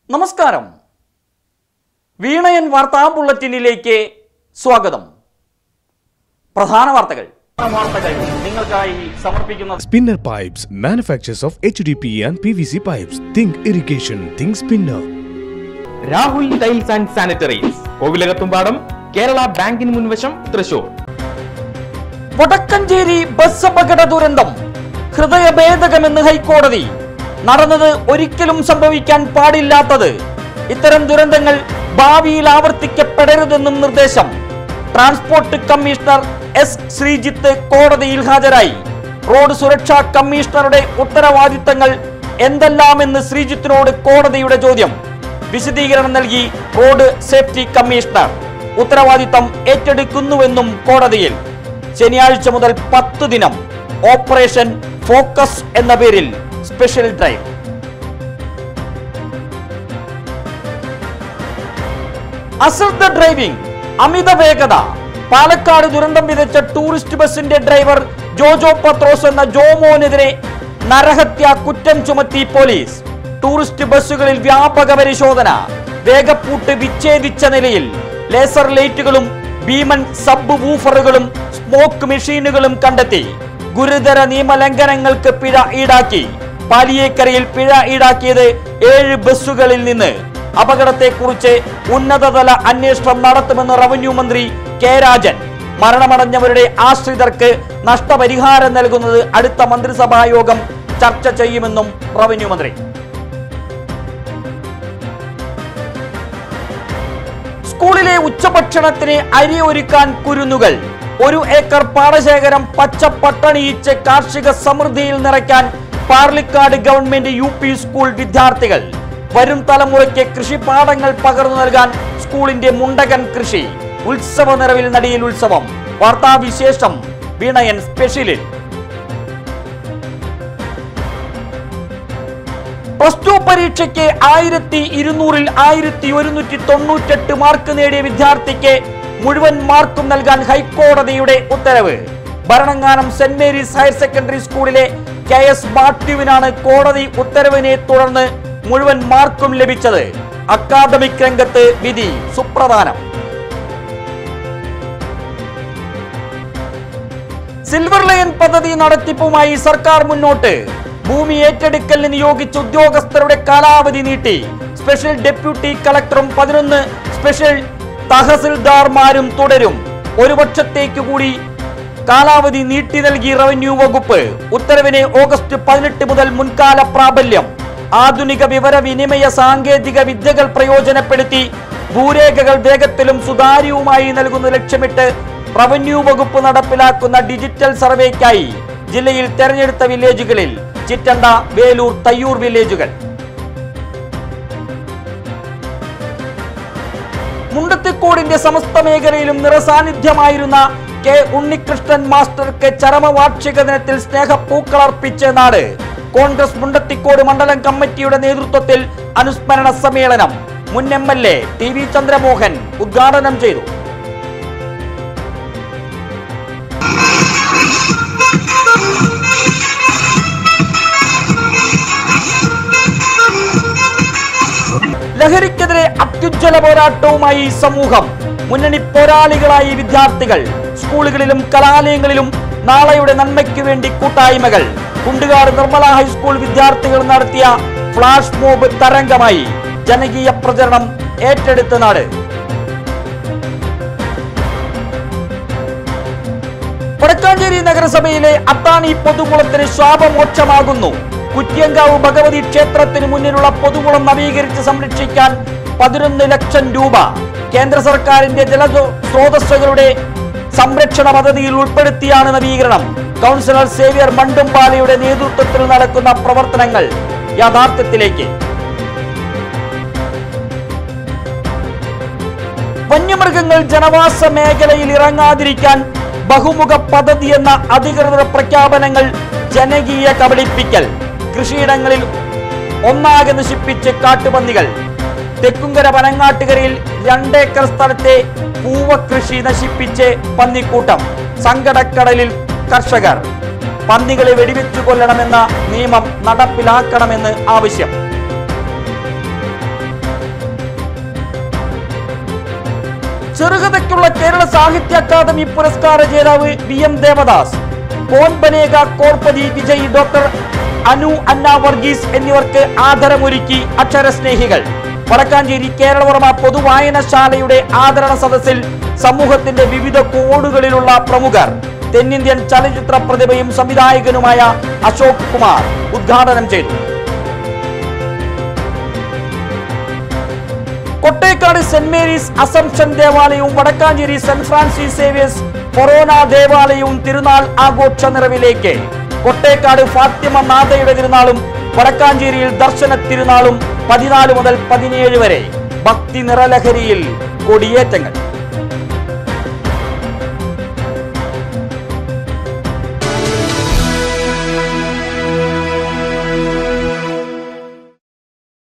നമസ്കാരം വീണയൻ വാർത്താ ബുള്ളറ്റിനിലേക്ക് സ്വാഗതം പ്രധാന വാർത്തകൾ വാർത്തകൾ നിങ്ങൾക്കായി സമർപ്പിക്കുന്നത് Spinner Pipes, manufacturers of HDPE and PVC pipes. Think irrigation, think spinner. Rahul tiles and sanitaries Kovilakathumpadam Kerala ബാങ്കിന് മുൻവശം തൃശൂർ വടക്കഞ്ചേരി ബസ് അപകട ദുരന്തം ഹൃദയഭേദകമെന്ന് ഹൈക്കോടതി നടന്നത് ഒരിക്കലും സംഭവിക്കാൻ പാടില്ലാത്തത് ഇത്തരം ദുരന്തങ്ങൾ ഭാവിയിൽ ആവർത്തിക്കപ്പെടരുതെന്നും നിർദ്ദേശം ട്രാൻസ്പോർട്ട് കമ്മീഷണർ എസ് ശ്രീജിത്ത് കോടതിയിൽ ഹാജരായി റോഡ് സുരക്ഷാ കമ്മീഷണറുടെ ഉത്തരവാദിത്തങ്ങൾ എന്തെല്ലാമെന്ന് ശ്രീജിത്തിനോട് കോടതിയുടെ ചോദ്യം വിശദീകരണം നൽകി റോഡ് സേഫ്റ്റി കമ്മീഷണർ ഉത്തരവാദിത്തം ഏറ്റെടുക്കുന്നുവെന്നും കോടതിയിൽ ശനിയാഴ്ച മുതൽ പത്ത് ദിനം ഓപ്പറേഷൻ ഫോക്കസ് എന്ന പേരിൽ സ്പെഷ്യൽ ഡ്രൈവ് അശ്രദ്ധ ഡ്രൈവിംഗ് അമിത വേഗത പാലക്കാട് ദുരന്തം വിതച്ച ടൂറിസ്റ്റ് ബസിന്റെ ഡ്രൈവർ ജോജോ പത്രോസ് എന്ന ജോമോനെതിരെ നരഹത്യ കുറ്റം ചുമത്തി പോലീസ് ടൂറിസ്റ്റ് ബസ്സുകളിൽ വ്യാപക പരിശോധന വേഗപ്പൂട്ട് വിച്ഛേദിച്ച നിലയിൽ ലേസർ ലൈറ്റുകളും ഭീമൻ സബ് വൂഫറുകളും സ്മോക്ക് മെഷീനുകളും കണ്ടെത്തി ഗുരുതര നിയമലംഘനങ്ങൾക്ക് പിഴ ഈടാക്കി പാലിയേക്കരയിൽ പിഴ ഈടാക്കിയത് ഏഴ് ബസ്സുകളിൽ നിന്ന് അപകടത്തെക്കുറിച്ച് ഉന്നതതല അന്വേഷണം നടത്തുമെന്ന് റവന്യൂ മന്ത്രി കെ രാജൻ മരണമടഞ്ഞവരുടെ ആശ്രിതർക്ക് നഷ്ടപരിഹാരം നൽകുന്നത് അടുത്ത മന്ത്രിസഭാ യോഗം ചർച്ച ചെയ്യുമെന്നും റവന്യൂ മന്ത്രി സ്കൂളിലെ ഉച്ചഭക്ഷണത്തിന് അരി ഒരുക്കാൻ കുരുന്നുകൾ ഒരു ഏക്കർ പാടശേഖരം പച്ചപ്പട്ടണിയിച്ച് കാർഷിക സമൃദ്ധിയിൽ നിറയ്ക്കാൻ Parlikad government U P school വിദ്യാർത്ഥികൾ വരും തലമുറയ്ക്ക് കൃഷിപാഠങ്ങൾ പകർന്നു നൽകാൻ സ്കൂളിന്റെ മുണ്ടകൻ കൃഷി ഉത്സവ നിറവിൽ നടിയിൽ ഉത്സവം വാർത്താവിശേഷം വീണയൻ സ്പെഷ്യലിൽ പ്ലസ് ടു പരീക്ഷയ്ക്ക് ആയിരത്തി ഇരുന്നൂറിൽ ആയിരത്തി ഒരുന്നൂറ്റി തൊണ്ണൂറ്റെട്ട് മാർക്ക് നേടിയ വിദ്യാർത്ഥിക്ക് മുഴുവൻ മാർക്കും നൽകാൻ ഹൈക്കോടതിയുടെ ഉത്തരവ് Bharananganam Saint Mary's higher secondary സ്കൂളിലെ കെ എസ് മാത്യുവിനാണ് കോടതി ഉത്തരവിനെ തുടർന്ന് മുഴുവൻ മാർക്കും ലഭിച്ചത് അക്കാദമിക് രംഗത്ത് വിധി സുപ്രധാനം സിൽവർ ലൈൻ പദ്ധതി നടത്തിപ്പുമായി സർക്കാർ മുന്നോട്ട് ഭൂമി ഏറ്റെടുക്കലിന് നിയോഗിച്ച ഉദ്യോഗസ്ഥരുടെ കാലാവധി നീട്ടി സ്പെഷ്യൽ ഡെപ്യൂട്ടി കളക്ടറും പതിനൊന്ന് സ്പെഷ്യൽ തഹസിൽദാർമാരും തുടരും ഒരു വർഷത്തേക്ക് കൂടി കാലാവധി നീട്ടി നൽകി റവന്യൂ വകുപ്പ് ഉത്തരവിന് ഓഗസ്റ്റ് പതിനെട്ട് മുതൽ മുൻകാല പ്രാബല്യം ആധുനിക വിവരവിനിമയ സാങ്കേതിക വിദ്യകൾ പ്രയോജനപ്പെടുത്തി ഭൂരേഖകൾ വേഗത്തിലും സുതാര്യവുമായി നൽകുന്ന ലക്ഷ്യമിട്ട് റവന്യൂ വകുപ്പ് നടപ്പിലാക്കുന്ന ഡിജിറ്റൽ സർവേക്കായി ജില്ലയിൽ തെരഞ്ഞെടുത്ത വില്ലേജുകളിൽ ചിറ്റണ്ട വേലൂർ തയ്യൂർ വില്ലേജുകൾ മുണ്ടത്തിക്കോടിന്റെ സമസ്ത മേഖലയിലും നിറസാന്നിധ്യമായിരുന്ന കെ ഉണ്ണികൃഷ്ണൻ മാസ്റ്റർക്ക് ചരമവാർഷിക ദിനത്തിൽ സ്നേഹപ്പൂക്കളർപ്പിച്ച് നാട് കോൺഗ്രസ് മുണ്ടത്തിക്കോട് മണ്ഡലം കമ്മിറ്റിയുടെ നേതൃത്വത്തിൽ അനുസ്മരണ സമ്മേളനം മുൻ M L A T V Chandramohan ഉദ്ഘാടനം ചെയ്തു ലഹരിക്കെതിരെ അത്യുജ്വല പോരാട്ടവുമായി സമൂഹം മുന്നണി പോരാളികളായി വിദ്യാർത്ഥികൾ സ്കൂളുകളിലും കലാലയങ്ങളിലും നാളെയുടെ നന്മയ്ക്ക് വേണ്ടി കൂട്ടായ്മകൾ കുണ്ടുകാട് നിർമ്മല ഹൈസ്കൂൾ വിദ്യാർത്ഥികൾ നടത്തിയ ഫ്ലാഷ് മോബ് തരംഗമായി ജനകീയ പ്രചരണം ഏറ്റെടുത്ത നാട് വടക്കാഞ്ചേരി നഗരസഭയിലെ അത്താണി പൊതുകുളത്തിന് ശാപമോക്ഷമാകുന്നു കുറ്റിയങ്കാവ് ഭഗവതി ക്ഷേത്രത്തിന് മുന്നിലുള്ള പൊതുകുളം നവീകരിച്ച് സംരക്ഷിക്കാൻ പതിനൊന്ന് ലക്ഷം രൂപ കേന്ദ്ര സർക്കാരിന്റെ ജല സ്രോതസ്സുകളുടെ സംരക്ഷണ പദ്ധതിയിൽ ഉൾപ്പെടുത്തിയാണ് നവീകരണം കൗൺസിലർ സേവ്യർ മണ്ടുംപാലയുടെ നേതൃത്വത്തിൽ നടക്കുന്ന പ്രവർത്തനങ്ങൾ യാഥാർത്ഥ്യത്തിലേക്ക് വന്യമൃഗങ്ങൾ ജനവാസ മേഖലയിൽ ഇറങ്ങാതിരിക്കാൻ ബഹുമുഖ പദ്ധതി എന്ന അധികൃതർ പ്രഖ്യാപനങ്ങൾ ജനകീയ കബളിപ്പിക്കൽ കൃഷിയിടങ്ങളിൽ ഒന്നാകെ നശിപ്പിച്ച് കാട്ടുപന്നികൾ തെക്കുംകര പനങ്ങാട്ടുകരയിൽ രണ്ടേക്കർ സ്ഥലത്തെ പൂവകൃഷി നശിപ്പിച്ച് പന്നിക്കൂട്ടം സങ്കടക്കടലിൽ കർഷകർ പന്നികളെ വെടിവെച്ചു കൊല്ലണമെന്ന നിയമം നടപ്പിലാക്കണമെന്ന് ആവശ്യം ചെറുകഥയ്ക്കുള്ള കേരള സാഹിത്യ അക്കാദമി പുരസ്കാര ജേതാവ് വി എം ദേവദാസ് കോൺ ബനേഗ കോർപ്പതി വിജയ് ഡോക്ടർ അനു അന്ന വർഗീസ് എന്നിവർക്ക് ആദരമൊരുക്കി അക്ഷരസ്നേഹികൾ വടക്കാഞ്ചേരി കേരളവർമ്മ പൊതുവായനശാലയുടെ ആദരണ സദസ്സിൽ സമൂഹത്തിന്റെ വിവിധ കോണുകളിലുള്ള പ്രമുഖർ തെന്നിന്ത്യൻ ചലച്ചിത്ര പ്രതിഭയും സംവിധായകനുമായ അശോക് കുമാർ ഉദ്ഘാടനം ചെയ്തു കൊട്ടേക്കാട് സെന്റ് മേരീസ് അസംഷൻ ദേവാലയവും വടക്കാഞ്ചേരി സെന്റ് ഫ്രാൻസിസ് സേവിയേഴ്സ് കൊറോന ദേവാലയവും തിരുനാൾ ആഘോഷ നിറവിലേക്ക് കൊട്ടേക്കാട് ഫാത്തിമ നാഥയുടെ തിരുനാളും വടക്കാഞ്ചേരിയിൽ ദർശന തിരുനാളും പതിനാല് മുതൽ പതിനേഴ് വരെ ഭക്തി നിറലഹരിയിൽ കൊടിയേറ്റങ്ങൾ